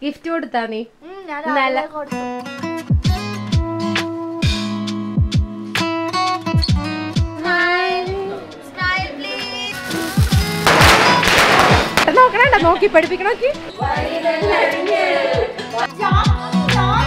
Gift കൊടുത്താ നീ ഉം, ഞാൻ നല്ല- രാവിലെ കൊടുത്തു Smile, please. നോക്കണണ്ട നോക്കി പഠിപ്പിക്കണോക്കി John, John.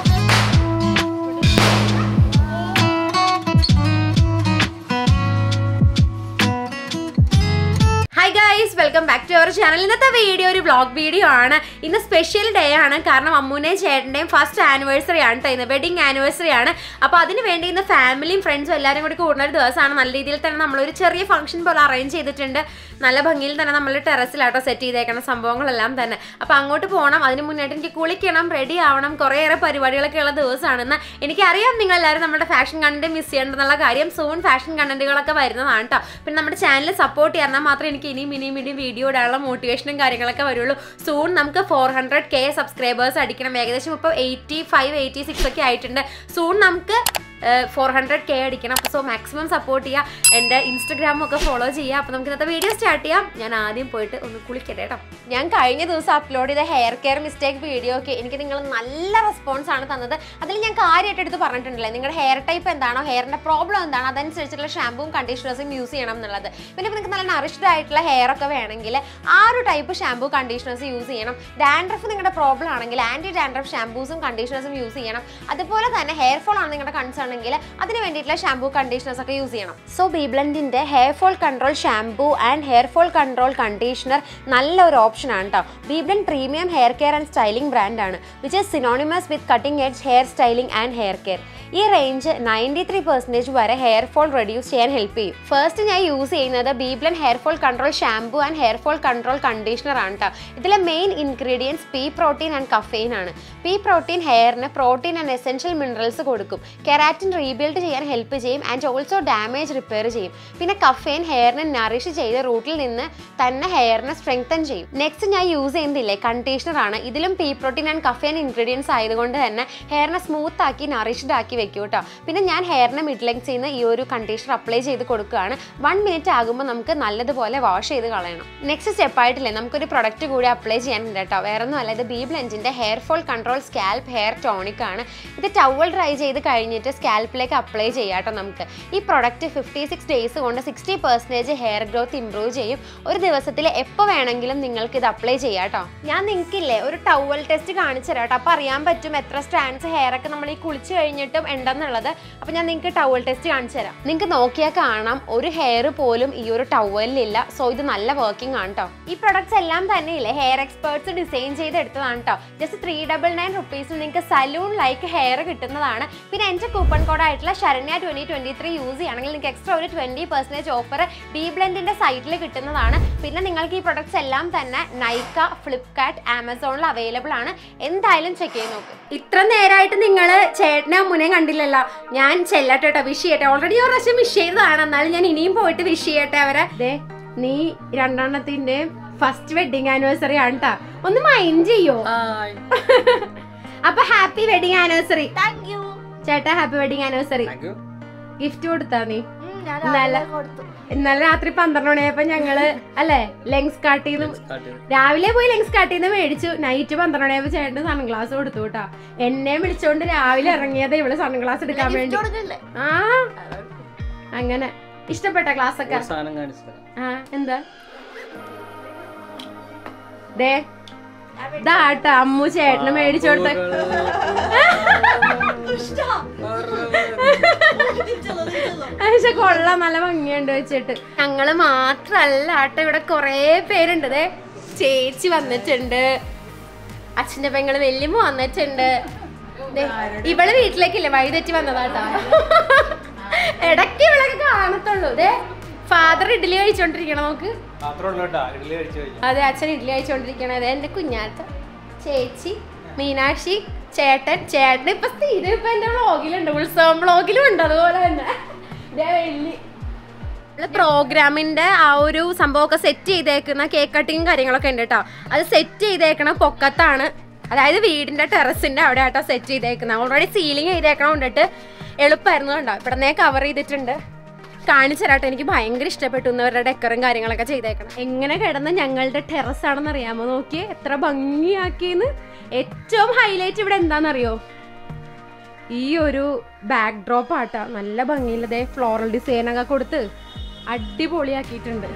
Hi guys welcome back to our channel ഇന്നത്തെ വീഡിയോ ഒരു വ്ളോഗ് വീഡിയോ ആണ് ഇന്ന് സ്പെഷ്യൽ ഡേ ആണ് കാരണം അമ്മൂനെയും ചേട്ടൻ്റെയും ഫസ്റ്റ് ആനിവേഴ്സറി ആണ് കേട്ടോ ഇന്ന് വെഡിങ് ആനിവേഴ്സറി ആണ് അപ്പോൾ അതിന് വേണ്ടി ഇന്ന് ഫാമിലിയും ഫ്രണ്ട്സും എല്ലാവരും കൂടി കൂടുന്ന ഒരു ദിവസമാണ് നല്ല രീതിയിൽ തന്നെ നമ്മളൊരു ചെറിയ ഫംഗ്ഷൻ പോലെ അറേഞ്ച് ചെയ്തിട്ടുണ്ട് നല്ല ഭംഗിയിൽ തന്നെ നമ്മൾ ടെറസിലാട്ടോ സെറ്റ് ചെയ്തേക്കുന്ന സംഭവങ്ങളെല്ലാം തന്നെ അപ്പോൾ അങ്ങോട്ട് പോകണം അതിന് മുന്നായിട്ട് എനിക്ക് കുളിക്കണം റെഡി ആവണം കുറേയേറെ പരിപാടികളൊക്കെ ഉള്ള ദിവസമാണെന്ന് എനിക്കറിയാം നിങ്ങൾ എല്ലാവരും നമ്മുടെ ഫാഷൻ കണ്ടന്റ് മിസ് ചെയ്യേണ്ടെന്നുള്ള കാര്യം സൂൺ ഫാഷൻ കണ്ടന്റുകളൊക്കെ വരുന്നതാണ് കേട്ടോ പിന്നെ നമ്മുടെ ചാനൽ സപ്പോർട്ട് ചെയ്യാൻ മാത്രമേ എനിക്ക് ഇനിയും ഇനിയും ഇനിയും വീഡിയോ ഇടാനുള്ള മോട്ടിവേഷനും കാര്യങ്ങളൊക്കെ വരുള്ളൂ സൂൺ നമുക്ക് ഫോർ ഹൺഡ്രഡ് കെ സബ്സ്ക്രൈബേഴ്സ് അടിക്കണം ഏകദേശം ഇപ്പോൾ എയ്റ്റി ഫൈവ് എയ്റ്റി സിക്സ് ഒക്കെ ആയിട്ടുണ്ട് സൂൺ നമുക്ക് ഫോർ ഹൺഡ്രഡ് കെ അടിക്കണം അപ്പോൾ സോ മാക്സിമം സപ്പോർട്ട് ചെയ്യുക എൻ്റെ ഇൻസ്റ്റഗ്രാമും ഒക്കെ ഫോളോ ചെയ്യുക അപ്പോൾ നമുക്ക് ഇന്നത്തെ വീഡിയോ സ്റ്റാർട്ട് ചെയ്യാം ഞാൻ ആദ്യം പോയിട്ട് ഒന്ന് കുളിക്കട്ടെ കേട്ടോ ഞാൻ കഴിഞ്ഞ ദിവസം അപ്ലോഡ് ചെയ്ത ഹെയർ കെയർ മിസ്റ്റേക്ക് വീഡിയോ ഒക്കെ എനിക്ക് നിങ്ങൾ നല്ല റെസ്പോൺസ് ആണ് തന്നത് അതിൽ ഞാൻ കാര്യമായിട്ട് എടുത്ത് പറഞ്ഞിട്ടുണ്ടല്ലേ നിങ്ങളുടെ ഹെയർ ടൈപ്പ് എന്താണോ ഹെയറിൻ്റെ പ്രോബ്ലം എന്താണോ അതനുസരിച്ചുള്ള ഷാമ്പൂവും കണ്ടീഷണേഴ്സും യൂസ് ചെയ്യണം എന്നുള്ളത് പിന്നെ നിങ്ങൾക്ക് നല്ല നറിഷ്ഡ് ആയിട്ടുള്ള ഹെയർ ഒക്കെ വേണമെങ്കിൽ ആ ഒരു ടൈപ്പ് ഷാമ്പൂ കണ്ടീഷണേഴ്സ് യൂസ് ചെയ്യണം ഡാൻഡ്രഫ് നിങ്ങളുടെ പ്രോബ്ലം ആണെങ്കിൽ ആൻറ്റി ഡാൻഡ്രഫ് ഷാമ്പൂസും കണ്ടീഷണേഴ്സും യൂസ് ചെയ്യണം അതുപോലെ തന്നെ ഹെയർ ഫോൾ ആണ് നിങ്ങളുടെ കൺസേൺ ആണെങ്കിൽ അതിന് വേണ്ടിയിട്ടുള്ള ഷാമ്പൂ കണ്ടീഷണേഴ്സ് ഒക്കെ യൂസ് ചെയ്യണം സോ ബീബ്ലൻഡിന്റെ hair fall control shampoo and hair fall control conditioner നല്ല ഒരു ഓപ്ഷൻ ആണ് കേട്ടോ BBlunt premium hair care and styling brand ആണ് which is synonymous with cutting edge hair styling and hair care ഈ range ninety three percentage വരെ hair fall reduce ചെയ്യാൻ help ചെയ്യും first ഞാൻ യൂസ് ചെയ്യുന്നത് BBlunt hair fall control shampoo and hair fall control conditioner ആണ് കേട്ടോ ഇതിലെ main ingredients P protein and caffeine ആണ് പി പ്രോട്ടീൻ ഹെയറിന് പ്രോട്ടീൻ ആൻഡ് എസെൻഷ്യൽ മിനറൽസ് കൊടുക്കും കെരാറ്റിൻ റീബിൽഡ് ചെയ്യാൻ ഹെൽപ്പ് ചെയ്യും ആൻഡ് ഓൾസോ ഡാമേജ് റിപ്പയർ ചെയ്യും പിന്നെ കഫെയിൻ ഹെയറിനെ നറിഷ് ചെയ്ത് റൂട്ടിൽ നിന്ന് തന്നെ ഹെയറിനെ സ്ട്രെങ്തൻ ചെയ്യും നെക്സ്റ്റ് ഞാൻ യൂസ് ചെയ്യുന്നില്ലേ കണ്ടീഷണർ ആണ് ഇതിലും P protein and caffeine ingredients ആയതുകൊണ്ട് തന്നെ ഹെയറിനെ സ്മൂത്ത് ആക്കി നറിഷ്ഡ് ആക്കി വെക്കും കേട്ടോ പിന്നെ ഞാൻ ഹെയറിനെ മിഡ് ലെങ്ത് ചെയ്യുന്ന ഈ ഒരു കണ്ടീഷണർ അപ്ലൈ ചെയ്ത് കൊടുക്കുകയാണ് വൺ മിനിറ്റ് ആകുമ്പോൾ നമുക്ക് നല്ലതുപോലെ വാഷ് ചെയ്ത് കളയണം നെക്സ്റ്റ് സ്റ്റെപ്പ് ആയിട്ടില്ലേ നമുക്കൊരു പ്രൊഡക്റ്റ് കൂടി അപ്ലൈ ചെയ്യാനുണ്ട് കേട്ടോ വേറെ ഒന്നുമല്ല ഇത് ബി ബ്ലെൻഡിൻ്റെ hair fall control scalp hair tonic ആണ് ഇത് ടവൽ ഡ്രൈ ചെയ്ത് കഴിഞ്ഞിട്ട് സ്കാൽപ്പിലേക്ക് അപ്ലൈ ചെയ്യാം കേട്ടോ നമുക്ക് ഈ പ്രൊഡക്റ്റ് ഫിഫ്റ്റി സിക്സ് ഡേയ്സ് കൊണ്ട് sixty percentage hair growth improve ചെയ്യും ഒരു ദിവസത്തിൽ എപ്പോൾ വേണമെങ്കിലും നിങ്ങൾക്ക് ഇത് അപ്ലൈ ചെയ്യാം കേട്ടോ ഞാൻ നിങ്ങൾക്കില്ലേ ഒരു ടവൽ ടെസ്റ്റ് കാണിച്ചു തരാം കേട്ടോ അപ്പോൾ അറിയാൻ പറ്റും എത്ര സ്ട്രാൻഡ്സ് ഹെയർ ഒക്കെ നമ്മൾ ഈ കുളിച്ച് കഴിഞ്ഞിട്ടും ഉണ്ടെന്നുള്ളത് അപ്പോൾ ഞാൻ നിങ്ങൾക്ക് ടവൽ ടെസ്റ്റ് കാണിച്ചു തരാം നിങ്ങൾക്ക് നോക്കിയാൽ കാണാം ഒരു ഹെയർ പോലും ഈ ഒരു ടവലിലില്ല സോ ഇത് നല്ല വർക്കിംഗ് ആണ് കേട്ടോ ഈ പ്രൊഡക്ട്സ് എല്ലാം തന്നെ ഇല്ലേ ഹെയർ എക്സ്പേർട്സ് ഡിസൈൻ ചെയ്ത് എടുത്തതാണ് കേട്ടോ ജസ്റ്റ് ത്രീ ഡബിൾ നയൻ റുപ്പീസിൽ നിങ്ങൾക്ക് സലൂൺ ലൈക്ക് ഹെയർ കിട്ടുന്നതാണ് പിന്നെ എൻ്റെ കൂപ്പൺ കോഡ് ആയിട്ടുള്ള Saranya twenty twenty three use ചെയ്യുകയാണെങ്കിൽ നിങ്ങൾക്ക് എക്സ്ട്രാ ഒരു ട്വൻറ്റി പെർസെൻറ്റേജ് ഓഫർ ബി ബ്ലെൻഡിൻ്റെ സൈറ്റിൽ കിട്ടുന്നതാണ് പിന്നെ നിങ്ങൾക്ക് ഈ പ്രൊഡക്ട്സ് എല്ലാം തന്നെ നൈക്ക ഫ്ലിപ്കാർട്ട് ആമസോണിൽ അവൈലബിൾ ആണ് എന്തായാലും ചെക്ക് ചെയ്ത് നോക്ക് ഇത്ര നേരമായിട്ട് നിങ്ങൾ ചേട്ടനെ അമ്മുനെയും കണ്ടില്ലല്ലോ ഞാൻ ചെല്ലട്ടെ കേട്ടോ വിഷ് ചെയ്യട്ടെ ഓൾറെഡി ഒരു പ്രാവശ്യം വിഷ് ചെയ്തതാണ് എന്നാലും ഞാൻ ഇനിയും പോയിട്ട് വിഷ് ചെയ്യട്ടെ അവരെ ദേ നീ രണ്ടെണ്ണത്തിന്റെ ഫസ്റ്റ് വെഡിങ് ആനിവേഴ്സറി ആണ് ട്ടാ. ഒന്ന് മൈൻഡ് ചെയ്യോ അപ്പൊ happy wedding anniversary thank you ചേട്ടാ ഹാപ്പി വെഡിങ് ആനിവേഴ്സറി ഗിഫ്റ്റ് കൊടുത്താ നീ ഞാൻ നല്ല- രാവിലെ കൊടുത്തു ഇന്നലെ രാത്രി പന്ത്രണ്ട് മണിയായപ്പോ ഞങ്ങള് അല്ലേ ലെങ്സ് കാട്ടിന്ന് രാവിലെ പോയി ലെങ്സ് കാട്ടിന്ന് മേടിച്ചു നൈറ്റ് പന്ത്രണ്ട് മണിയായപ്പോ ചേട്ടന് സൺഗ്ലാസ് കൊടുത്തു കേട്ടാ എന്നെ വിളിച്ചോണ്ട് രാവിലെ ഇറങ്ങിയത് ഇവള് സൺഗ്ലാസ് എടുക്കാൻ വേണ്ടി ഗിഫ്റ്റ് കൊടുക്കല്ലേ ആ അങ്ങനെ ഇഷ്ടപ്പെട്ട ക്ലാസ് ഒക്കെ സാധനം കാണിച്ചു ആ എന്താ ദേ ഇതാട്ടാ അമ്മു ചേട്ടന് മേടിച്ചോട്ടെ പക്ഷെ കൊള്ളാം നല്ല ഭംഗിയുണ്ട് വെച്ചിട്ട് ഞങ്ങള് മാത്രല്ല ആട്ടെ ഇവിടെ കൊറേ പേരുണ്ട് ദേ ചേച്ചി വന്നിട്ടുണ്ട് അച്ഛന്റെ പെങ്ങള് വല്യമ്മ വന്നിട്ടുണ്ട് ദേ, ഇവള് വീട്ടിലേക്കില്ലേ വഴി തെറ്റി വന്നതാട്ടാ ഇടയ്ക്ക് ഇവളൊക്കെ കാണത്തുള്ളൂ ദേ ഫാദർ ഇഡ്ഡലി കഴിച്ചോണ്ടിരിക്കണം നമുക്ക് അതെ അച്ഛൻ ഇഡ്ഡലി കഴിച്ചോണ്ടിരിക്കണത് അതെ എന്റെ കുഞ്ഞാത്ത ചേച്ചി മീനാക്ഷി ചേട്ടൻ ചേട്ടൻ ഇപ്പൊ സ്ഥിരം ഇപ്പൊ എന്റെ വ്ളോഗിലുണ്ട് ഉത്സവം വ്ളോഗിലും ഉണ്ട് അതുപോലെ തന്നെ ദേ വെള്ളി പ്രോഗ്രാമിന്റെ ആ ഒരു സംഭവമൊക്കെ സെറ്റ് ചെയ്തേക്കുന്ന കേക്ക് കട്ടിങ്ങും കാര്യങ്ങളൊക്കെ ഉണ്ട് കേട്ടോ അത് സെറ്റ് ചെയ്തേക്കണ പൊക്കത്താണ് അതായത് വീടിന്റെ ടെറസിന്റെ അവിടെ ആട്ടോ സെറ്റ് ചെയ്തേക്കുന്നത് ഓൾറെഡി സീലിംഗ് ചെയ്തേക്കണ കൊണ്ടിട്ട് എളുപ്പമായിരുന്നു കണ്ടോ ഇവിടെ കവർ ചെയ്തിട്ടുണ്ട് കാണിച്ചു തരാട്ടോ എനിക്ക് ഭയങ്കര ഇഷ്ടപ്പെട്ടു ഇന്നവരുടെ ഡെക്കറും കാര്യങ്ങളൊക്കെ ചെയ്തേക്കണം എങ്ങനെ കിടന്ന ഞങ്ങളുടെ ടെറസ് ആണെന്ന് അറിയാമോ നോക്കിയേ എത്ര ഭംഗിയാക്കിയെന്ന് ഏറ്റവും ഹൈലൈറ്റ് ഇവിടെ എന്താണെന്നറിയോ ഈ ഒരു ബാക്ക് ഡ്രോപ്പ് ആട്ടാ നല്ല ഭംഗിയില്ലതേ ഫ്ലോറൽ ഡിസൈൻ ഒക്കെ കൊടുത്ത് അടിപൊളിയാക്കിയിട്ടുണ്ട്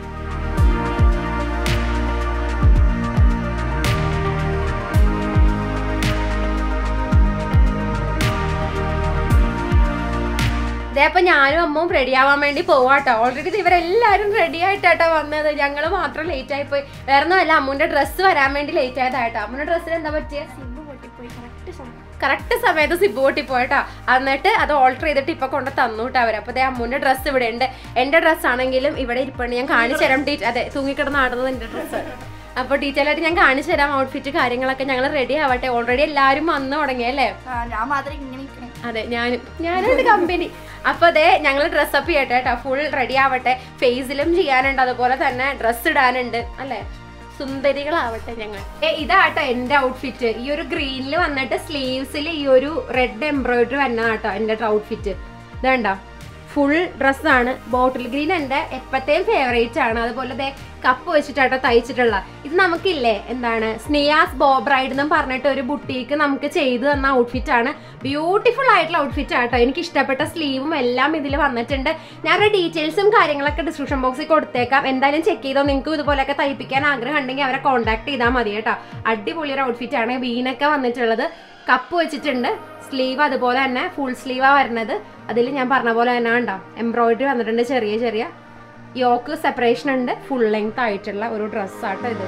ഇതേ അപ്പൊ ഞാനും അമ്മവും റെഡി ആവാൻ വേണ്ടി പോവാട്ടോ ഓൾറെഡി ഇവരെല്ലാരും റെഡി ആയിട്ടാട്ടോ വന്നത് ഞങ്ങൾ മാത്രം ലേറ്റ് ആയി പോയി വേറെ ഒന്നുമല്ല അമ്മുന്റെ ഡ്രസ്സ് വരാൻ വേണ്ടി ലേറ്റ് ആയതാട്ടോ അമ്മുന്റെ ഡ്രസ്സിന് എന്താ പറ്റിയ കറക്റ്റ് സമയത്ത് സിബ് പൊട്ടി പോയിട്ടാ എന്നിട്ട് അത് ഓൾട്ടർ ചെയ്തിട്ട് ഇപ്പൊ കൊണ്ട് തന്നു കേട്ടോ അവർ അപ്പൊ ദേ അമ്മുന്റെ ഡ്രസ്സ് ഇവിടെ ഉണ്ട് എന്റെ ഡ്രസ്സ് ആണെങ്കിലും ഇവിടെ ഇരിപ്പുണ്ട് ഞാൻ കാണിച്ചു തരാം ടീ അതെ തൂങ്ങിക്കിടന്ന് ആടുന്നത് എന്റെ ഡ്രസ്സ് അപ്പൊ ടീച്ചറായിട്ട് ഞാൻ കാണിച്ചു തരാം ഔട്ട്ഫിറ്റ് കാര്യങ്ങളൊക്കെ ഞങ്ങൾ റെഡി ആവട്ടെ ഓൾറെഡി എല്ലാവരും വന്നു തുടങ്ങിയല്ലേ ആ, ഞാൻ മാത്രം ഇങ്ങനെ നിക്കണേ അതെ ഞാനും ഞാനുണ്ട് കമ്പനി അപ്പൊ അതെ ഞങ്ങൾ ഡ്രസ്സപ്പ് ചെയ്യട്ടെ കേട്ടോ ഫുൾ റെഡി ആവട്ടെ ഫേസിലും ചെയ്യാനുണ്ട് അതുപോലെ തന്നെ ഡ്രസ്സ് ഇടാനുണ്ട് അല്ലേ സുന്ദരികളാവട്ടെ ഞങ്ങൾ ഏ ഇതാട്ടോ എന്റെ ഔട്ട്ഫിറ്റ് ഈ ഒരു ഗ്രീനിൽ വന്നിട്ട് സ്ലീവ്സിൽ ഈ ഒരു റെഡ് എംബ്രോയിഡറി വന്നതാട്ടോ എന്റെ ഔട്ട്ഫിറ്റ് ഇതാണ്ടോ ഫുൾ ഡ്രസ്സാണ് ബോട്ടിൽ ഗ്രീൻ എൻ്റെ എപ്പോഴത്തെയും ഫേവറേറ്റ് ആണ് അതുപോലെ ദേ കപ്പ് വെച്ചിട്ടാട്ടോ തയ്ച്ചിട്ടുള്ള ഇത് നമുക്കില്ലേ എന്താണ് സ്നിയാസ് ബോബ്രൈഡ് എന്നും പറഞ്ഞിട്ട് ഒരു ബുട്ടീക്ക് നമുക്ക് ചെയ്തു തന്ന ഔട്ട്ഫിറ്റ് ആണ് ബ്യൂട്ടിഫുൾ ആയിട്ടുള്ള ഔട്ട്ഫിറ്റ് ആട്ടോ എനിക്ക് ഇഷ്ടപ്പെട്ട സ്ലീവും എല്ലാം ഇതിൽ വന്നിട്ടുണ്ട് ഞാനൊരു ഡീറ്റെയിൽസും കാര്യങ്ങളൊക്കെ ഡിസ്ക്രിപ്ഷൻ ബോക്സിൽ കൊടുത്തേക്കാം എന്തായാലും ചെക്ക് ചെയ്തോ നിങ്ങൾക്ക് ഇതുപോലെയൊക്കെ തയ്പ്പിക്കാൻ ആഗ്രഹം ഉണ്ടെങ്കിൽ അവരെ കോൺടാക്ട് ചെയ്താൽ മതി കേട്ടോ അടിപൊളി ഒരു ഔട്ട്ഫിറ്റ് ആണ് വീനൊക്കെ വന്നിട്ടുള്ളത് കപ്പ് വെച്ചിട്ടുണ്ട് സ്ലീവ് അതുപോലെ തന്നെ ഫുൾ സ്ലീവാ വരുന്നത് അതിൽ ഞാൻ പറഞ്ഞ പോലെ തന്നെ ഉണ്ടോ എംബ്രോയിഡറി വന്നിട്ടുണ്ട് ചെറിയ ചെറിയ യോക്ക് സെപ്പറേഷൻ ഉണ്ട് ഫുൾ ലെങ്ത് ആയിട്ടുള്ള ഒരു ഡ്രസ്സാട്ടോ ഇത്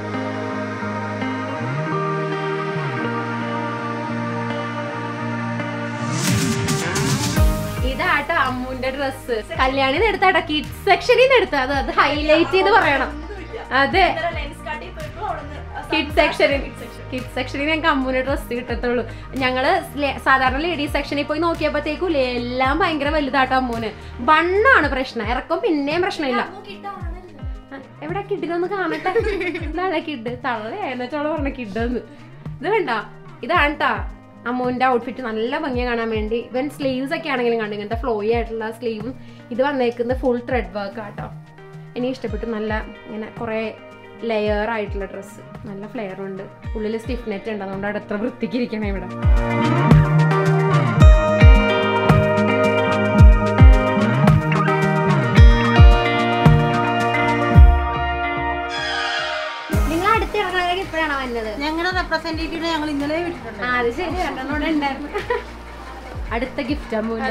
ഇതാട്ടോ അമ്മുന്റെ ഡ്രസ്സ് കല്യാണി എടുത്താട്ടോ കിഡ്സ് സെക്ഷനിൽ നിന്ന് എടുത്ത അത് അത് ഹൈലൈറ്റ് ചെയ്ത് പറയണം അതെ കിഡ്സ് സെക്ഷനിൽ കിഡ്സ് സെക്ഷനിൽ ഞങ്ങൾക്ക് അമ്മൂന്റെ ഡ്രസ്സ് കിട്ടത്തുള്ളൂ ഞങ്ങള് ലെ- സാധാരണ ലേഡീസ് സെക്ഷനിൽ പോയി നോക്കിയപ്പോഴത്തേക്കും ലേ- എല്ലാം ഭയങ്കര വലുതാട്ടോ അമ്മൂന് ബണ്ണാണ് പ്രശ്നം ഇറക്കം പിന്നെയും പ്രശ്നമില്ല ആ, എവിടെ കിഡിനൊന്ന് കാണട്ടെ ഇതാണ് കിഡ് തള്ള എന്നിട്ടോള് പറഞ്ഞ കിഡെന്ന് ഇത് വേണ്ട ഇതാണ് ട്ടാ അമ്മുവിന്റെ ഔട്ട്ഫിറ്റ് നല്ല ഭംഗിയ കാണാൻ വേണ്ടി ഇവൻ സ്ലീവ്സ് ഒക്കെ ആണെങ്കിലും കണ്ടു ഇങ്ങനത്തെ ഫ്ലോയി ആയിട്ടുള്ള സ്ലീവും ഇത് വന്നേക്കുന്നത് ഫുൾ ത്രെഡ് വർക്ക് ആട്ടോ എനിക്ക് ഇഷ്ടപ്പെട്ടു നല്ല ഇങ്ങനെ കുറേ ലെയർ ആയിട്ടുള്ള ഡ്രസ്സ് നല്ല ഫ്ലെയർ ഉണ്ട് ഉള്ളിൽ സ്റ്റിഫ് നെറ്റ് ഉണ്ട് അതുകൊണ്ട് അവിടെ എത്ര വൃത്തിക്ക് ഇരിക്കണേ ഇവിടെ നിങ്ങൾ അടുത്ത് ഇറങ്ങാൻ ഇപ്പോഴാണോ വന്നത് ഞങ്ങളുടെ റെപ്രസെന്റേറ്റീവിനെ ഞങ്ങൾ ഇന്നലെ വിട്ടിട്ടുണ്ട് ആ അത് ശരി രണ്ടെണ്ണം കൂടെ ഉണ്ടായിരുന്നു അടുത്ത ഗിഫ്റ്റ് അമ്മൂന്റെ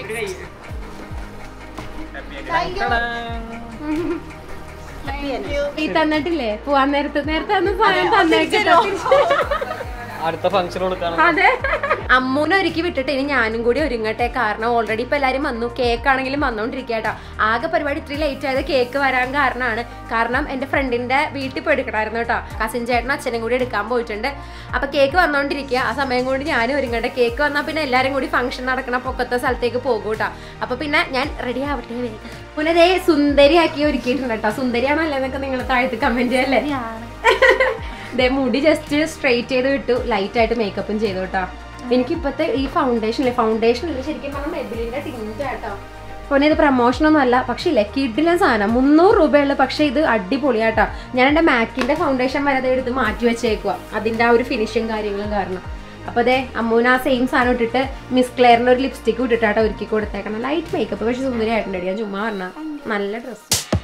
ഈ തന്നിട്ടില്ലേ പോവാൻ നേരത്ത് നേരത്തെ ഒന്ന് സാധനം തന്നേക്കിട്ടോ അടുത്ത ഫംഗ്ഷൻ കൊടുക്കാണ് അതെ അമ്മൂനെ ഒരുക്കി വിട്ടിട്ട് ഇനി ഞാനും കൂടി ഒരുങ്ങട്ടെ കാരണം ഓൾറെഡി ഇപ്പൊ എല്ലാരും വന്നു കേക്ക് ആണെങ്കിലും വന്നോണ്ടിരിക്കട്ടോ ആകെ പരിപാടി ഇത്രയും ലേറ്റ് ആയത് കേക്ക് വരാൻ കാരണമാണ് കാരണം എന്റെ ഫ്രണ്ടിന്റെ വീട്ടിൽ പോയി എടുക്കണമായിരുന്നു കേട്ടോ കസിൻ ചേട്ടനും അച്ഛനും കൂടി എടുക്കാൻ പോയിട്ടുണ്ട് അപ്പൊ കേക്ക് വന്നോണ്ടിരിക്കുക ആ സമയം കൊണ്ട് ഞാനും ഒരുങ്ങട്ടെ കേക്ക് വന്നാൽ പിന്നെ എല്ലാരും കൂടി ഫംഗ്ഷൻ നടക്കണ പൊക്കത്തെ സ്ഥലത്തേക്ക് പോകും കേട്ടോ അപ്പൊ പിന്നെ ഞാൻ റെഡി ആവട്ടെ വേഗം പിന്നെ ദേ സുന്ദരിയാക്കി ഒരുക്കിയിട്ടുണ്ട് കേട്ടോ സുന്ദരിയാണോ അല്ലെന്നൊക്കെ നിങ്ങൾ താഴത്ത് കമന്റ് ചെയ്യല്ലേ ദേ മുടി ജസ്റ്റ് സ്ട്രെയിറ്റ് ചെയ്ത് വിട്ടു ലൈറ്റ് ആയിട്ട് മേക്കപ്പും ചെയ്തു കേട്ടോ എനിക്ക് ഇപ്പത്തെ ഈ ഫൗണ്ടേഷൻ ഇല്ലേ ഫൗണ്ടേഷൻ ഇല്ല ശരിക്കും പറഞ്ഞാൽ മെബിലിന്റെ ടിന്റ് കേട്ടോ പിന്നെ ഇത് പ്രൊമോഷൻ ഒന്നും അല്ല പക്ഷേ ഇല്ലേ കിഡിലെ സാധനം മുന്നൂറ് രൂപയുള്ള പക്ഷേ ഇത് അടിപൊളിയാട്ടോ ഞാൻ എൻ്റെ മാക്കിന്റെ ഫൗണ്ടേഷൻ വരെ അത് എടുത്ത് മാറ്റി വെച്ചേക്കുക അതിന്റെ ആ ഒരു ഫിനിഷും കാര്യങ്ങളും കാരണം അപ്പോൾ അതെ അമ്മൂന് ആ സെയിം സാധനം ഇട്ടിട്ട് മിസ് ക്ലെയറിന്റെ ഒരു ലിപ്സ്റ്റിക്ക് ഇട്ടിട്ടാട്ടോ ഒരുക്കി കൊടുത്തേക്കണം ലൈറ്റ് മേക്കപ്പ് പക്ഷെ സുന്ദരിയായിട്ടുണ്ട് ഞാൻ ചുമ്മാ പറഞ്ഞ നല്ല ഡ്രസ്സ്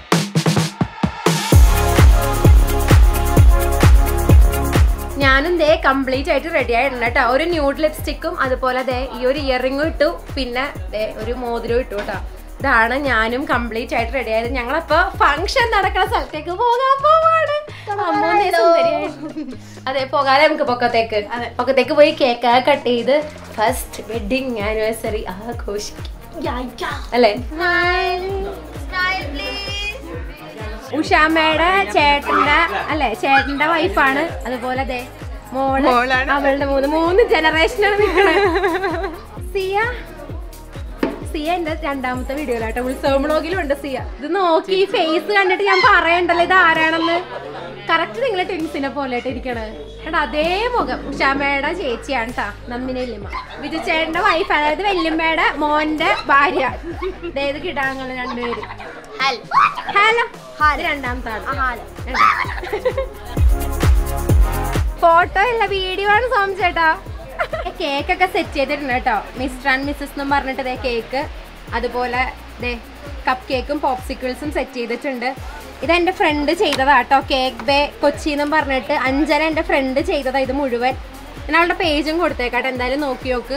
ഞാനും ദേ കംപ്ലീറ്റ് ആയിട്ട് റെഡി ആയിട്ടുണ്ട് കേട്ടോ ഒരു ന്യൂഡ് ലിപ്സ്റ്റിക്കും അതുപോലെ ദേ ഈ ഒരു ഇയറിംഗും ഇട്ടു പിന്നെ ദേ ഒരു മോതിരം ഇട്ടു കേട്ടോ ഇതാണ് ഞാനും കംപ്ലീറ്റ് ആയിട്ട് റെഡി ആയത് ഞങ്ങളപ്പോ ഫംഗ്ഷൻ നടക്കുന്ന സ്ഥലത്തേക്ക് പോകാൻ പോവാണ് അമ്മോ ദേ സുന്ദരിയായിട്ട്. അതെ പോകാതെ നമുക്ക് പൊക്കത്തേക്ക് പൊക്കത്തേക്ക് പോയി കേക്ക് കട്ട് ചെയ്ത് ഫസ്റ്റ് വെഡിങ് ആനിവേഴ്സറി ആഘോഷിക്കും അല്ലേ Smile, please. ഉഷാമ്മയുടെ ചേട്ടന്റെ അല്ലെ ചേട്ടന്റെ വൈഫാണ് അതുപോലെ ദേ മോള് അവളുടെ മൂന്ന് മൂന്ന് ജനറേഷനാണ് നിൽക്കണത് സിയ സിയ എന്റെ രണ്ടാമത്തെ വീഡിയോയിലാട്ടോ ഉത്സവ ബ്ലോഗിലും ഉണ്ട് സിയ ഇത് നോക്കി ഈ ഫേസ് കണ്ടിട്ട് ഞാൻ പറയണ്ടല്ലോ ഇത് ആരാണെന്ന് കറക്റ്റ് നിങ്ങളെ ട്വിൻസിനെ പോലെ ഇരിക്കണത് എടാ അതേ മുഖം ഉഷാമ്മയുടെ ചേച്ചിയാണ് ട്ടാ നന്ദിനി വല്യമ്മ വിജു ചേട്ടന്റെ വൈഫ് അതായത് വല്യമ്മയുടെ മോന്റെ ഭാര്യ അതായത് കിടാങ്ങൾ രണ്ടുപേരും ഹലോ ഇത് രണ്ടാമത്തെ ആള്. ഫോട്ടോ അല്ല വീഡിയോ ആണ് സോം ചേട്ടാ കേക്കൊക്കെ സെറ്റ് ചെയ്തിട്ടുണ്ട് കേട്ടോ മിസ്റ്റർ ആൻഡ് മിസ്സസ് എന്നും പറഞ്ഞിട്ട് ദേ കേക്ക് അതുപോലെ ദേ കപ്പ് കേക്കും പോപ്സിക്കിൾസും സെറ്റ് ചെയ്തിട്ടുണ്ട് ഇത് എൻ്റെ ഫ്രണ്ട് ചെയ്തതാ കേട്ടോ കേക്ക് ബേ കൊച്ചി എന്നും പറഞ്ഞിട്ട് അഞ്ചര എൻ്റെ ഫ്രണ്ട് ചെയ്തതാ ഇത് മുഴുവൻ ഞാൻ അവളുടെ പേജും കൊടുത്തേക്കാട്ടെ എന്തായാലും നോക്കി നോക്ക്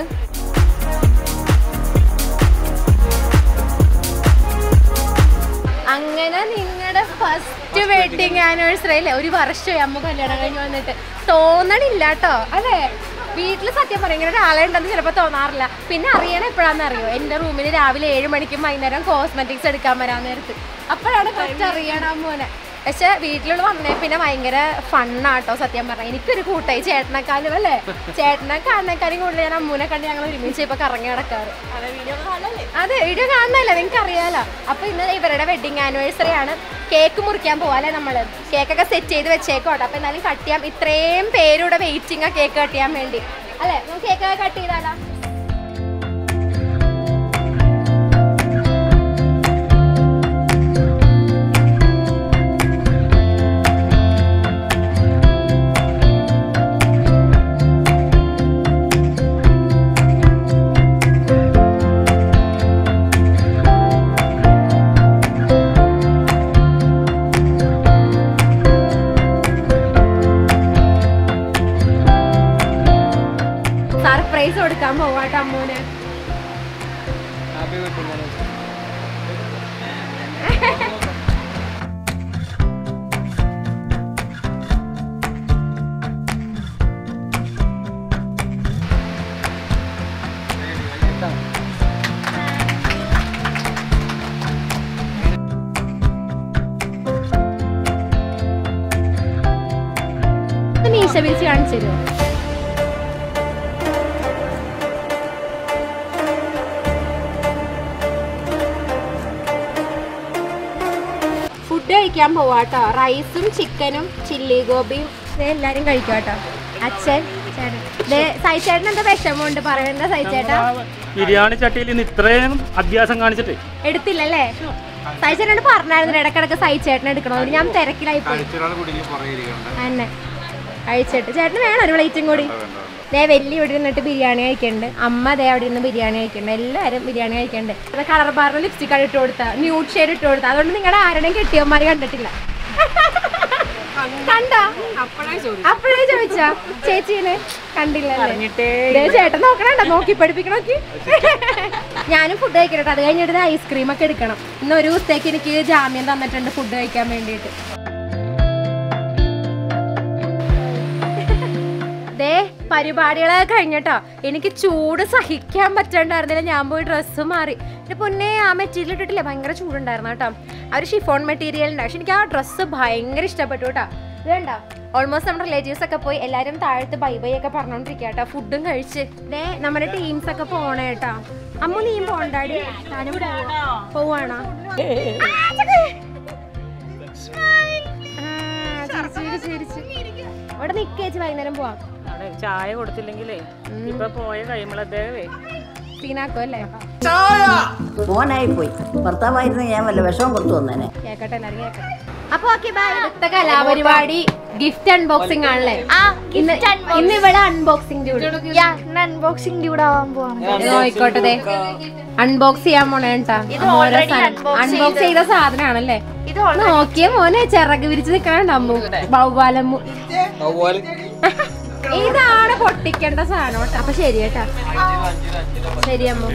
അങ്ങനെ നിങ്ങളുടെ ഫസ്റ്റ് വെഡിങ് ആനിവേഴ്സറി അല്ലേ ഒരു വർഷമായി അമ്മ കല്യാണം കഴിഞ്ഞ് വന്നിട്ട് തോന്നണില്ല കേട്ടോ അല്ലേ വീട്ടിൽ സത്യം പറയും ഇങ്ങനെ ഒരാളെ ഉണ്ടെന്ന് ചിലപ്പോൾ തോന്നാറില്ല പിന്നെ അറിയണം എപ്പോഴാണെന്ന് അറിയോ എൻ്റെ റൂമിൽ രാവിലെ ഏഴ് മണിക്കും വൈകുന്നേരം കോസ്മെറ്റിക്സ് എടുക്കാൻ വരാൻ നേരത്ത് അപ്പോഴാണ് ഫസ്റ്റ് അറിയണം അമ്മോനെ പക്ഷെ വീട്ടിലുള്ള വന്നേ പിന്നെ ഭയങ്കര ഫണ്ണാട്ടോ സത്യം പറഞ്ഞാൽ എനിക്കൊരു കൂട്ടായി ചേട്ടനെക്കാളും അല്ലേ ചേട്ടനെ കാണുന്നേക്കാളും കൂടുതൽ ഞാൻ അമ്മൂനെ കണ്ട് ഞങ്ങൾ ഒരുമിച്ച് ഇപ്പൊ കറങ്ങി നടക്കാറ് അതെ വീഡിയോ കാണുന്നല്ലേ നിങ്ങൾക്ക് അറിയാലോ അപ്പൊ ഇന്ന് ഇവരുടെ വെഡിങ് ആനിവേഴ്സറി ആണ് കേക്ക് മുറിക്കാൻ പോവാല്ലേ നമ്മള് കേക്കൊക്കെ സെറ്റ് ചെയ്ത് വെച്ചേക്കോട്ടെ അപ്പൊ എന്നാലും കട്ട് ചെയ്യാം ഇത്രയും പേരുടെ വെയിറ്റിംഗ് ആ കേക്ക് കട്ട് ചെയ്യാൻ വേണ്ടി അല്ലേ നമുക്ക് കേക്ക് കട്ട് ചെയ്താലോ സർപ്രൈസ് കൊടുക്കാൻ പോവാട്ടോ അമ്മൂന് ഹാപ്പി വെഡിങ് ഇത് മീശ പിരിച്ച് കാണിച്ചു തരുമോ ഫുഡ് കഴിക്കാൻ പോവാട്ടോ റൈസും ചിക്കനും ചില്ലി ഗോപിയും ഇത് എല്ലാരും കഴിക്കാട്ടോ അച്ഛൻ ചേട്ടൻ ദേ, സായി ചേട്ടൻ എന്താ വിഷമമുണ്ട് പറയണ്ട സായി ചേട്ടാ ബിരിയാണി ചട്ടിയിൽ നിന്ന് ഇത്രയും അഭ്യാസം കാണിച്ചിട്ട് എടുത്തില്ലല്ലേ സായി ചേട്ടനോട് പറഞ്ഞായിരുന്നു ഇടക്കിടക്ക് സായി ചേട്ടൻ എടുക്കണോ ഞാൻ തിരക്കിലായി പോയി തന്നെ കഴിച്ചിട്ട് ചേട്ടന് വേണം ഒരു പ്ലേറ്റും കൂടി ദേ വലിയ ഇവിടെ നിന്നിട്ട് ബിരിയാണി കഴിക്കുന്നുണ്ട് അമ്മ ദേ അവിടെ നിന്ന് ബിരിയാണി കഴിക്കുന്നുണ്ട് എല്ലാവരും ബിരിയാണി കഴിക്കുന്നുണ്ട് കളർ ബാറിൽ ലിപ്സ്റ്റിക് ആണ് ഇട്ട് കൊടുത്ത ന്യൂഡ് ഷെയ്ഡ് ഇട്ട് കൊടുത്ത അതുകൊണ്ട് നിങ്ങളുടെ ആരുടെയും കെട്ടിയന്മാർ കണ്ടിട്ടില്ല കണ്ടോ അപ്പോഴേ ചോദിച്ചാ ചേച്ചീനെ കണ്ടില്ലല്ലേ ദേ ചേട്ടൻ നോക്കണണ്ട നോക്കി പഠിപ്പിക്കണോക്കി ഞാനും ഫുഡ് കഴിക്കട്ടെ അത് കഴിഞ്ഞിട്ട് ഐസ്ക്രീം ഒക്കെ എടുക്കണം ഇന്ന് ഒരു ദിവസത്തേക്ക് എനിക്ക് ജാമ്യം തന്നിട്ടുണ്ട് ഫുഡ് കഴിക്കാൻ വേണ്ടിയിട്ട് ദേ പരിപാടികളൊക്കെ കഴിഞ്ഞട്ടോ എനിക്ക് ചൂട് സഹിക്കാൻ പറ്റണ്ടായിരുന്നില്ല ഞാൻ പോയി ഡ്രസ്സ് മാറി എൻ്റെ പൊന്നെ ആ മെറ്റീരിയൽ ഇട്ടിട്ടില്ലേ ഭയങ്കര ചൂടുണ്ടായിരുന്നു കേട്ടോ ആ ഒരു ഷിഫോൺ മെറ്റീരിയൽ ഉണ്ട് പക്ഷെ എനിക്ക് ആ ഡ്രസ്സ് ഭയങ്കര ഇഷ്ടപ്പെട്ടു കേട്ടോ ഇത് കണ്ടോ ഓൾമോസ്റ്റ് നമ്മുടെ റിലേറ്റീവ്സ് ഒക്കെ പോയി എല്ലാവരും താഴത്ത് ബൈ ബൈ ഒക്കെ പറഞ്ഞോണ്ടിരിക്കുക കേട്ടോ ഫുഡും കഴിച്ച് ദേ നമ്മുടെ ടീംസ് ഒക്കെ പോണേ കേട്ടോ അമ്മു നീയും പോണ്ടാടി താനും പോവാ പോവാണോ ആ, ചക്ക്. ആ, ചിരിച്ച് ചിരിച്ച് ചിരിച്ച്. അവിടെ നിക്കേച്ച് വൈകുന്നേരം പോവാം അവിടെ ചായ കൊടുത്തില്ലെങ്കിലേ ഇപ്പൊ പോയ കൈമളദ്ദേഹമേ സീനാക്കോ അല്ലേ മോനായി പോയി ഭർത്താവായിരുന്നു ഞാൻ വല്ല വിഷമം കൊടുത്തു വന്നേനെ കേക്കട്ടെ എല്ലാരും കേക്കട്ടെ അപ്പൊ ഓക്കെ ബൈ അടുത്ത കലാപരിപാടി ഗിഫ്റ്റ് അൺബോക്സിംഗ് ആണല്ലേ ആ ഇന്ന് ഇന്ന് ഇവിടെ അൺബോക്സിംഗ് യാ അൺബോക്സിംഗ് ഡ്യൂഡ് ആവാൻ പോവാണ് ആയിക്കോട്ടെ ദേ അൺബോക്സ് ചെയ്യാൻ പോണേ കേട്ടാ already unbox അൺബോക്സ് ചെയ്ത സാധനമാണല്ലേ ഇത് നോക്കിയ മോനെ ചിറക് വിരിച്ച് നിക്കണ അമ്മു ബൗബാലമ്മു അതുപോലെ ഇതാണ് പൊട്ടിക്കേണ്ട സാധനം കേട്ടോ അപ്പൊ ശരി കേട്ടാ ശരി അമ്മു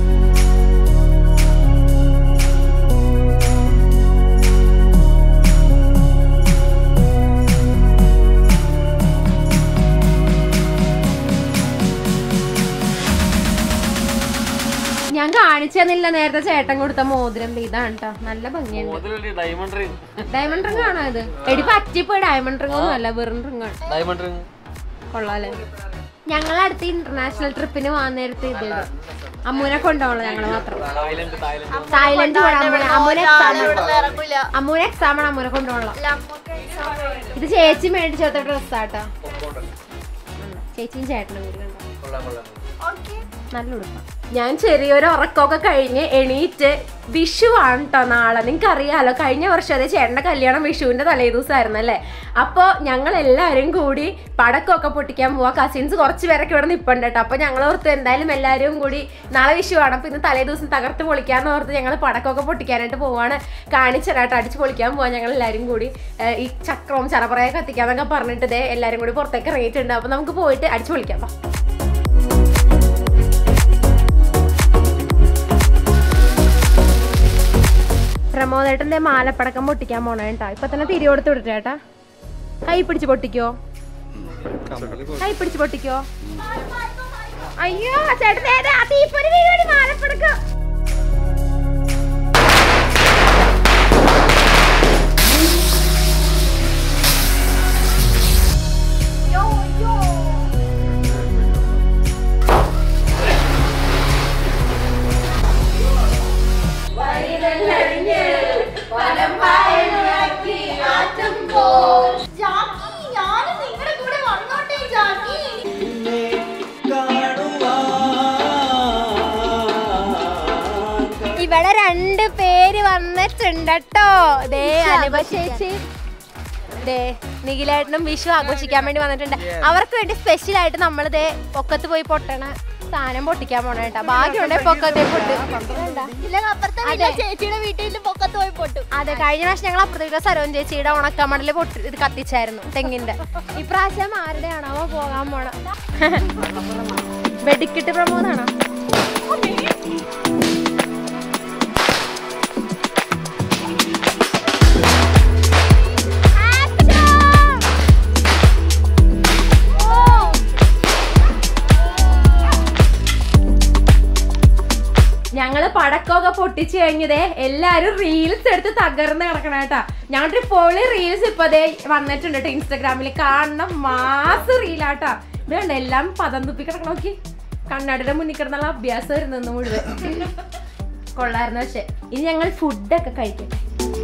ഞാൻ കാണിച്ചു തന്നില്ല നേരത്തെ ചേട്ടൻ കൊടുത്ത മോതിരം ദേ ഇതാണ് കേട്ടോ നല്ല ഭംഗിയുണ്ട് മുതലൊരു ഡയമണ്ട് റിംഗ് ഡയമണ്ട് റിംഗ് ആണോ ഇത് എടി പറ്റിപ്പോയി ഡയമണ്ട് റിംഗ് ഒന്നും അല്ല വെറും റിംഗ് ആണ് ഡയമണ്ട് റിംഗ് കൊള്ളാല്ലേ ഞങ്ങൾ അടുത്ത ഇന്റർനാഷണൽ ട്രിപ്പിന് പോകാൻ നേരത്തെ ഇത് ഇടും. അമ്മൂനെ കൊണ്ടുപോകണം ഞങ്ങള് മാത്രം തായ്ലൻഡ് തായ്ലൻഡ് തായ്ലൻഡ് പോകണം അമ്മൂനെ അമ്മൂനെ എക്സാം ഇറങ്ങൂല അമ്മൂനെ എക്സാം ആണ് അമ്മൂനെ കൊണ്ടുപോകണം ഇത് ചേച്ചി മേടിച്ചു കൊടുത്ത ഡ്രസ്സാട്ടോ ചേച്ചിയും ചേട്ടനും കൂടി കണ്ടോ കൊള്ളാം കൊള്ളാം നല്ല ഉടുപ്പാ ഞാൻ ചെറിയൊരു ഉറക്കമൊക്കെ കഴിഞ്ഞ് എണീറ്റ് വിഷു ആണ് കേട്ടോ നാളെ നിങ്ങൾക്ക് അറിയാലോ കഴിഞ്ഞ വർഷം അതെ ചേട്ടൻ്റെ കല്യാണം വിഷുവിൻ്റെ തലേ ദിവസമായിരുന്നു അല്ലേ അപ്പോൾ ഞങ്ങൾ എല്ലാവരും കൂടി പടക്കമൊക്കെ പൊട്ടിക്കാൻ പോവാ കസിൻസ് കുറച്ച് പേരൊക്കെ ഇവിടെ നിൽപ്പുണ്ട് കേട്ടോ അപ്പോൾ ഞങ്ങൾ ഓർത്ത് എന്തായാലും എല്ലാവരും കൂടി നാളെ വിഷു ആണ് അപ്പോൾ ഇന്ന് തലേ ദിവസം തകർത്ത് പൊളിക്കാന്ന് ഓർത്ത് ഞങ്ങൾ പടക്കമൊക്കെ പൊട്ടിക്കാനായിട്ട് പോവാണ് കാണിച്ചരാട്ടോ അടിച്ച് പൊളിക്കാൻ പോവാൻ ഞങ്ങൾ എല്ലാവരും കൂടി ഏഹ്, ഈ ചക്രവും ചറപറയൊക്കെ കത്തിക്കാന്നൊക്കെ പറഞ്ഞിട്ട് ഇതേ എല്ലാവരും കൂടി പുറത്തേക്ക് ഇറങ്ങിയിട്ടുണ്ട് അപ്പോൾ നമുക്ക് പോയിട്ട് അടിച്ച് പൊളിക്കാം വാ. പ്രമോദേട്ടന്റെ മാലപ്പടക്കം പൊട്ടിക്കാൻ പോണ കേട്ടാ ഇപ്പൊ തന്നെ തിരി കൊടുത്ത് വിടട്ടെ ചേട്ടാ കൈ പിടിച്ച് പൊട്ടിക്കോ കൈ പിടിച്ച് പൊട്ടിക്കോ അയ്യോ ചേട്ടൻ ഏതാ ആ തീപ്പൊരി വീഴുവാടി മാലപ്പടക്കം ഇവിടെ രണ്ട് പേര് വന്നിട്ടുണ്ട് കേട്ടോ ദേ അനുപ ചേച്ചി ദേ നിഖിലേട്ടനും വിഷു ആഘോഷിക്കാൻ വേണ്ടി വന്നിട്ടുണ്ട് അവർക്ക് വേണ്ടി സ്പെഷ്യൽ ആയിട്ട് നമ്മൾ ദേ പൊക്കത്ത് പോയി പൊട്ടണ സാധനം പൊട്ടിക്കാൻ പോണ കേട്ടോ ഭാഗ്യമുണ്ടെ പൊക്കത്തെ പൊട്ട് അതെ. ചേച്ചിയുടെ വീട്ടിൽ പൊക്കത്ത് പോയി പൊട്ടു അതെ കഴിഞ്ഞ പ്രാവശ്യം ഞങ്ങൾ അപ്പുറത്തേക്ക് സരോൻ ചേച്ചിയുടെ ഉണക്കമടല് പൊട്ടി ഇത് കത്തിച്ചായിരുന്നു തെങ്ങിന്റെ ഇപ്രാവശ്യം ആരുടെയാണോ പോകാൻ പോണ വെടിക്കിട്ട് പ്രമോദാണോ ഞങ്ങള് പടക്കമൊക്കെ പൊട്ടിച്ചു കഴിഞ്ഞതേ എല്ലാരും റീൽസ് എടുത്ത് തകർന്ന് കിടക്കണം കേട്ടാ ഞങ്ങളുടെ പൊളി റീൽസ് ഇപ്പൊ ദേ വന്നിട്ടുണ്ട് കേട്ടോ ഇൻസ്റ്റാഗ്രാമിൽ കാണണം മാസ് റീലാട്ടാ ഇത് കണ്ട എല്ലാം പദം തുപ്പി കിടക്കണം നോക്കി കണ്ണാടിയുടെ മുന്നിൽ കിടന്നുള്ള അഭ്യാസം വരുന്നു മുഴുവൻ കൊള്ളായിരുന്നു പക്ഷെ ഇനി ഞങ്ങൾ ഫുഡൊക്കെ കഴിക്കട്ടെ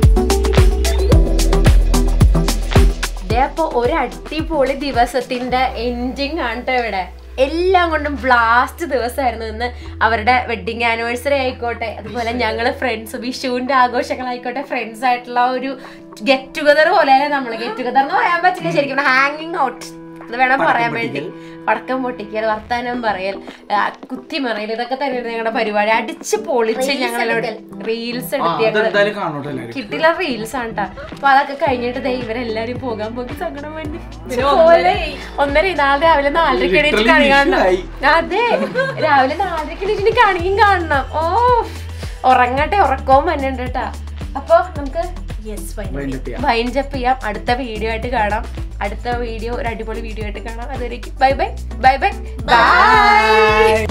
ദേ അപ്പൊ ഒരു അടിപൊളി ദിവസത്തിന്റെ എൻഡിങ് ആണ് ട്ടോ ഇവിടെ എല്ലാം കൊണ്ടും ബ്ലാസ്റ്റ് ദിവസമായിരുന്നു ഇന്ന് അവരുടെ വെഡിങ് ആനിവേഴ്സറി ആയിക്കോട്ടെ അതുപോലെ ഞങ്ങൾ ഫ്രണ്ട്സ് വിഷുവിന്റെ ആഘോഷങ്ങളായിക്കോട്ടെ ഫ്രണ്ട്സ് ആയിട്ടുള്ള ഒരു ഗെറ്റ് ടുഗദർ പോലെയല്ലേ നമ്മൾ ഗെറ്റ് ടുഗദർ എന്ന് പറയാൻ പറ്റില്ല ശരിക്കും ഹാങ്ങിങ് ഔട്ട് അത് വേണം പറയാൻ വേണ്ടി പടക്കം പൊട്ടിക്കൽ വർത്താനം പറയൽ ആ, കുത്തിമറിയൽ ഇതൊക്കെ തന്നെയായിരുന്നു ഞങ്ങളുടെ പരിപാടി അടിച്ച് പൊളിച്ച് ഞങ്ങളോട് റീൽസ് എടുത്ത് ഞങ്ങള് എന്തായാലും കാണോട്ടെ എല്ലാവരും കിട്ടില്ല റീൽസ് ആണ് ട്ടാ. അപ്പൊ അതൊക്കെ കഴിഞ്ഞിട്ട് ദേ ഇവരെല്ലാരും പോകാൻ പോയി സങ്കടം വേണ്ടി പോലെ ഒന്നര നാളെ രാവിലെ നാലരക്ക് എണീറ്റ് Literally കണി കാണണം വിഷുവായി. അതെ രാവിലെ നാലരക്ക് എണീറ്റ് കണിയും കാണണം ഓ ഉറങ്ങട്ടെ ഉറക്കവും വന്നിട്ടുണ്ട് കേട്ടാ അപ്പൊ നമുക്ക് യെസ് Wind up ചെയ്യാം. വൈൻഡപ്പ് ചെയ്യാം അടുത്ത വീഡിയോ ആയിട്ട് കാണാം അടുത്ത വീഡിയോ ഒരു അടിപൊളി വീഡിയോ ആയിട്ട് കാണാം അതുവരേക്കും bye bye bye bye by